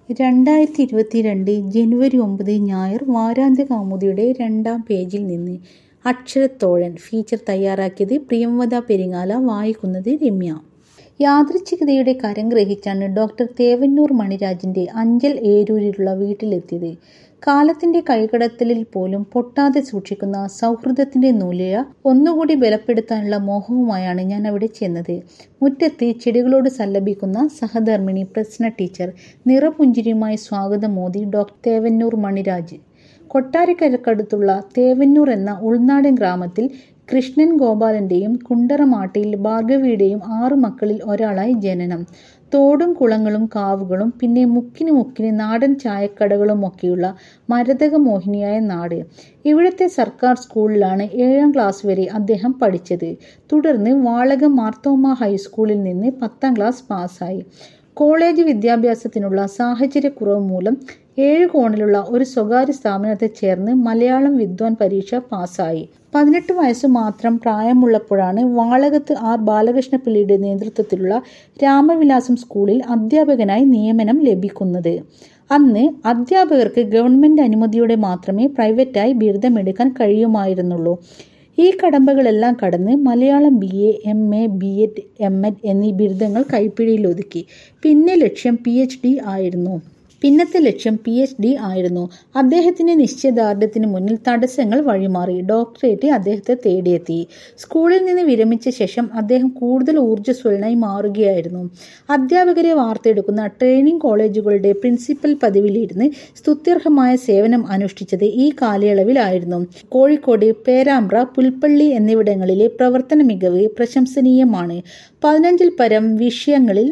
രണ്ടായിരത്തി ഇരുപത്തിരണ്ട് ജനുവരി ഒമ്പത് ഞായർ വാരാന്ത്യ കൗമുദിയുടെ രണ്ടാം പേജിൽ നിന്ന് അക്ഷരത്തോഴൻ ഫീച്ചർ തയ്യാറാക്കിയത് പ്രിയംവദ പെരിങ്ങാല വായിക്കുന്നത് രമ്യ യാദൃച്ഛികതയുടെ കരം ഗ്രഹിച്ചാണ് ഡോക്ടർ തേവന്നൂർ മണിരാജിന്റെ അഞ്ചൽ ഏരൂരിലുള്ള വീട്ടിലെത്തിയത് കാലത്തിന്റെ കൈകടത്തലിൽ പോലും പൊട്ടാതെ സൂക്ഷിക്കുന്ന സൗഹൃദത്തിന്റെ നൂലിഴ ഒന്നുകൂടി ബലപ്പെടുത്താനുള്ള മോഹവുമായാണ് ഞാൻ അവിടെ ചെന്നത് മുറ്റത്ത് ചെടികളോട് സല്ലപിക്കുന്ന സഹധർമ്മിണി പ്രശ്ന ടീച്ചർ നിറപുഞ്ചിരിയുമായി സ്വാഗതം മോദി ഡോക്ടർ തേവന്നൂർ മണിരാജ് കൊട്ടാരക്കരക്കടുത്തുള്ള തേവന്നൂർ എന്ന ഉൾനാടൻ ഗ്രാമത്തിൽ കൃഷ്ണൻ ഗോപാലന്റെയും കുണ്ടറമാട്ടിയിൽ ഭാർഗവിയുടെയും ആറു മക്കളിൽ ഒരാളായി ജനനം തോടും കുളങ്ങളും കാവുകളും പിന്നെ മുക്കിന് മുക്കിന് നാടൻ ചായക്കടകളും ഒക്കെയുള്ള മരതക മോഹിനിയായ നാട് ഇവിടുത്തെ സർക്കാർ സ്കൂളിലാണ് ഏഴാം ക്ലാസ് വരെ അദ്ദേഹം പഠിച്ചത് തുടർന്ന് വാളകം മാർത്തോമ ഹൈസ്കൂളിൽ നിന്ന് പത്താം ക്ലാസ് പാസ്സായി കോളേജ് വിദ്യാഭ്യാസത്തിനുള്ള സാഹചര്യക്കുറവ് മൂലം ഏഴ് കോണിലുള്ള ഒരു സ്വകാര്യ സ്ഥാപനത്തിൽ ചേർന്ന് മലയാളം വിദ്വാൻ പരീക്ഷ പാസ്സായി പതിനെട്ട് വയസ്സ് മാത്രം പ്രായമുള്ളപ്പോഴാണ് വാളകത്ത് ആർ ബാലകൃഷ്ണപിള്ളിയുടെ നേതൃത്വത്തിലുള്ള രാമവിലാസം സ്കൂളിൽ അധ്യാപകനായി നിയമനം ലഭിക്കുന്നത് അന്ന് അധ്യാപകർക്ക് ഗവൺമെന്റ് അനുമതിയോടെ മാത്രമേ പ്രൈവറ്റായി ബിരുദമെടുക്കാൻ കഴിയുമായിരുന്നുള്ളൂ ഈ കടമ്പകളെല്ലാം കടന്ന് Malayalam B A M A B Ed M Ed എന്നീ ബിരുദങ്ങൾ കൈപ്പിടിയിലൊതുക്കി പിന്നെ ലക്ഷ്യം പി എച്ച് ഡി ആയിരുന്നു പിന്നത്തെ ലക്ഷ്യം പി എച്ച് ഡി ആയിരുന്നു അദ്ദേഹത്തിന്റെ നിശ്ചയദാർഢ്യത്തിന് മുന്നിൽ തടസ്സങ്ങൾ വഴിമാറി ഡോക്ടറേറ്റ് അദ്ദേഹത്തെ തേടിയെത്തി സ്കൂളിൽ നിന്ന് വിരമിച്ച ശേഷം അദ്ദേഹം കൂടുതൽ ഊർജ്ജസ്വലനായി മാറുകയായിരുന്നു അധ്യാപകരെ വാർത്തെടുക്കുന്ന ട്രെയിനിങ് കോളേജുകളുടെ പ്രിൻസിപ്പൽ പദവിയിലിരുന്ന് സ്തുത്യർഹമായ സേവനം അനുഷ്ഠിച്ചത് ഈ കാലയളവിലായിരുന്നു കോഴിക്കോട് പേരാമ്പ്ര പുൽപ്പള്ളി എന്നിവിടങ്ങളിലെ പ്രവർത്തന മികവ് പ്രശംസനീയമാണ് പതിനഞ്ചിൽ പരം വിഷയങ്ങളിൽ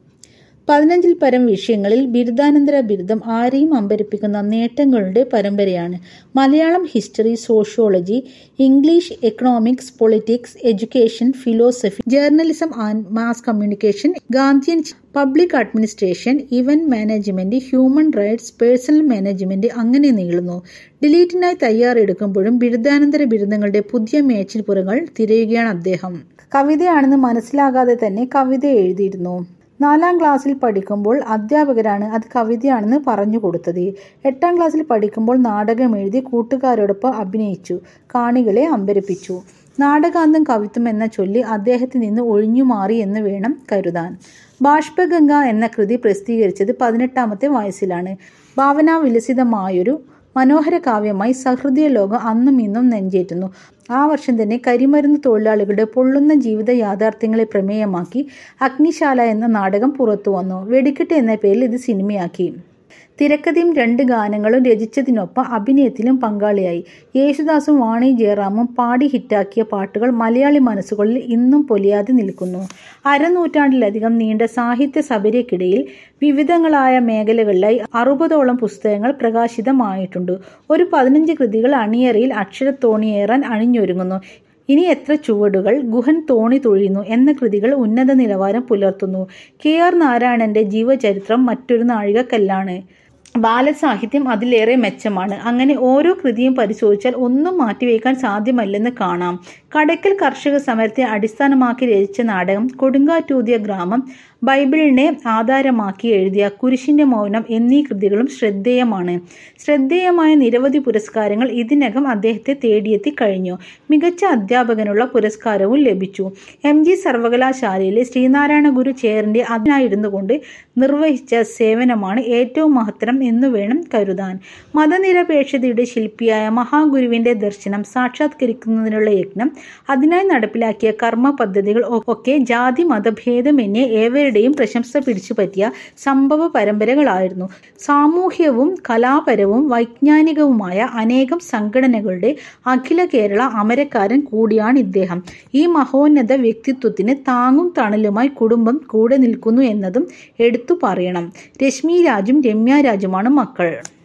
പതിനഞ്ചിൽ പരം വിഷയങ്ങളിൽ ബിരുദാനന്തര ബിരുദം ആരെയും അമ്പരിപ്പിക്കുന്ന നേട്ടങ്ങളുടെ പരമ്പരയാണ് Malayalam history sociology English economics politics education philosophy journalism and mass communication Gandhian public administration event management human rights personnel management അങ്ങനെ നീളുന്നു ഡിലീറ്റിനായി തയ്യാറെടുക്കുമ്പോഴും ബിരുദാനന്തര ബിരുദങ്ങളുടെ പുതിയ മേച്ചിൽപ്പുറങ്ങൾ തിരയുകയാണ് അദ്ദേഹം കവിതയാണെന്ന് മനസ്സിലാകാതെ തന്നെ കവിത എഴുതിയിരുന്നു നാലാം ക്ലാസ്സിൽ പഠിക്കുമ്പോൾ അധ്യാപകരാണ് അത് കവിതയാണെന്ന് പറഞ്ഞു കൊടുത്തത് എട്ടാം ക്ലാസ്സിൽ പഠിക്കുമ്പോൾ നാടകം എഴുതി കൂട്ടുകാരോടൊപ്പം അഭിനയിച്ചു കാണികളെ അമ്പരപ്പിച്ചു നാടകാന്തം കവിത്വം എന്ന ചൊല്ലി അദ്ദേഹത്തിൽ നിന്ന് ഒഴിഞ്ഞു മാറി എന്ന് വേണം കരുതാൻ ബാഷ്പഗംഗ എന്ന കൃതി പ്രസിദ്ധീകരിച്ചത് പതിനെട്ടാമത്തെ വയസ്സിലാണ് ഭാവനാ വിലസിതമായൊരു മനോഹര കാവ്യമായി സഹൃദയ ലോകം അന്നും ഇന്നും നെഞ്ചേറ്റുന്നു ആ വർഷം തന്നെ കരിമരുന്ന് തൊഴിലാളികളുടെ പൊള്ളുന്ന ജീവിത യാഥാർത്ഥ്യങ്ങളെ പ്രമേയമാക്കി അഗ്നിശാല എന്ന നാടകം പുറത്തു വന്നു വെടിക്കെട്ട് എന്ന പേരിൽ ഇത് സിനിമയാക്കി തിരക്കഥയും രണ്ട് ഗാനങ്ങളും രചിച്ചതിനൊപ്പം അഭിനയത്തിലും പങ്കാളിയായി യേശുദാസും വാണി ജയറാമും പാടി ഹിറ്റാക്കിയ പാട്ടുകൾ മലയാളി മനസ്സുകളിൽ ഇന്നും പൊലിയാതെ നിൽക്കുന്നു അരനൂറ്റാണ്ടിലധികം നീണ്ട സാഹിത്യ സബരിക്കിടയിൽ വിവിധങ്ങളായ മേഖലകളിലായി അറുപതോളം പുസ്തകങ്ങൾ പ്രകാശിതമായിട്ടുണ്ട് ഒരു പതിനഞ്ച് കൃതികൾ അണിയറയിൽ അക്ഷരത്തോണിയേറാൻ അണിഞ്ഞൊരുങ്ങുന്നു ഇനി എത്ര ചുവടുകൾ ഗുഹൻ തോണി തൊഴിയുന്നു എന്ന കൃതികൾ ഉന്നത നിലവാരം പുലർത്തുന്നു കെ ആർ നാരായണന്റെ ജീവചരിത്രം മറ്റൊരു നാഴികക്കല്ലാണ് ബാലസാഹിത്യം അതിലേറെ മെച്ചമാണ് അങ്ങനെ ഓരോ കൃതിയും പരിശോധിച്ചാൽ ഒന്നും മാറ്റിവെക്കാൻ സാധ്യമല്ലെന്ന് കാണാം കടയ്ക്കൽ കർഷക സമരത്തെ അടിസ്ഥാനമാക്കി രചിച്ച നാടകം കൊടുങ്കാറ്റൂതിയ ഗ്രാമം ബൈബിളിനെ ആധാരമാക്കി എഴുതിയ കുരിശിന്റെ മൗനം എന്നീ കൃതികളും ശ്രദ്ധേയമാണ് ശ്രദ്ധേയമായ നിരവധി പുരസ്കാരങ്ങൾ ഇതിനകം അദ്ദേഹത്തെ തേടിയെത്തി കഴിഞ്ഞു മികച്ച അധ്യാപകനുള്ള പുരസ്കാരവും ലഭിച്ചു എം ജി സർവകലാശാലയിലെ ശ്രീനാരായണ ഗുരു ചെയറിന്റെ അതിനായിരുന്നു കൊണ്ട് നിർവഹിച്ച സേവനമാണ് ഏറ്റവും മഹത്തരം എന്നു വേണം കരുതാൻ മതനിരപേക്ഷതയുടെ ശില്പിയായ മഹാഗുരുവിന്റെ ദർശനം സാക്ഷാത്കരിക്കുന്നതിനുള്ള യജ്ഞം അതിനായി നടപ്പിലാക്കിയ കർമ്മ പദ്ധതികൾ ഒക്കെ ജാതി മതഭേദമെന്നേ ഏവരുടെയും പ്രശംസ പിടിച്ചുപറ്റിയ സംഭവ പരമ്പരകളായിരുന്നു സാമൂഹ്യവും കലാപരവും വൈജ്ഞാനികവുമായ അനേകം സംഘടനകളുടെ അഖില കേരള അമരക്കാരൻ കൂടിയാണ് ഇദ്ദേഹം ഈ മഹോന്നത വ്യക്തിത്വത്തിന് താങ്ങും തണലുമായി കുടുംബം കൂടെ നിൽക്കുന്നു എന്നതും എടുത്തു പറയണം രശ്മി രാജും രമ്യ രാജുമാണ് മക്കൾ